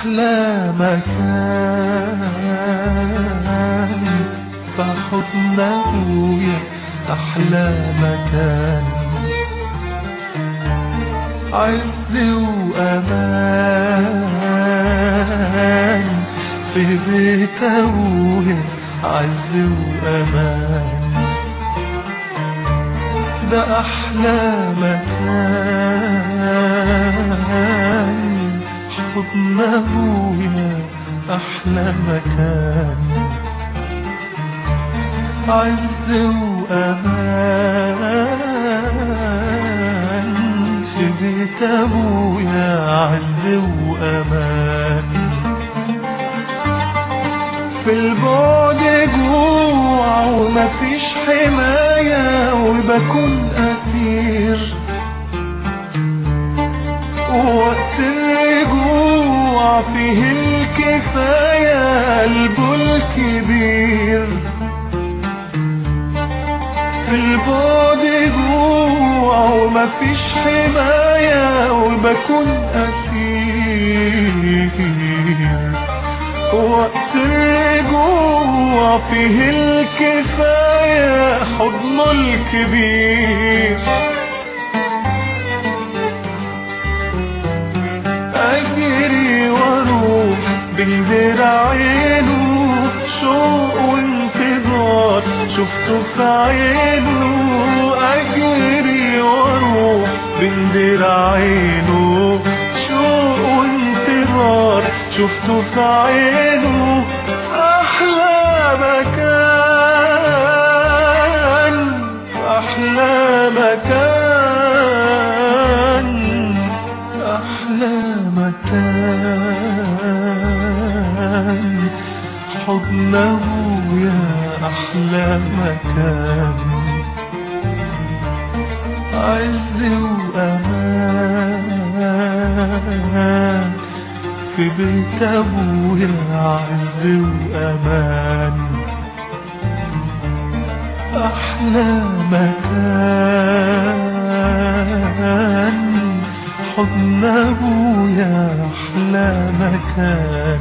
أحلى مكان فحضن أبويا أحلى مكان عز وأمان في بيت أبويا عز وأمان ده أحلى مكان حضن أبويا أحلى مكان عز وأمان في بيت أبويا عز وأمان في البعد جوع ومفيش حماية وبكون أسير وقت الرجوع فيه الكفاية قلبه الكبير في البعد جوع ومفيش حماية وبكون أسير وقت الرجوع فيه الكفاية حضنه الكبير أجري واروح بين عينه شوق وانتظار شفته في عينه أجري واروح بين عينه شوق وانتظار شفته في عينه أحلى مكان أحلى مكان أحلى مكان حضنه يا أحلى مكان عز وأمان في بيت أبويا عز وأمان أحلى مكان حضن أبويا أحلى مكان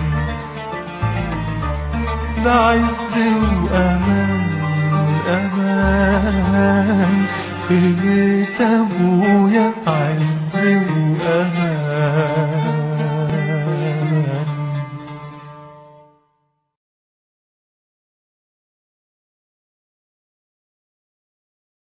ده عز وأمان أمان في بيت أبويا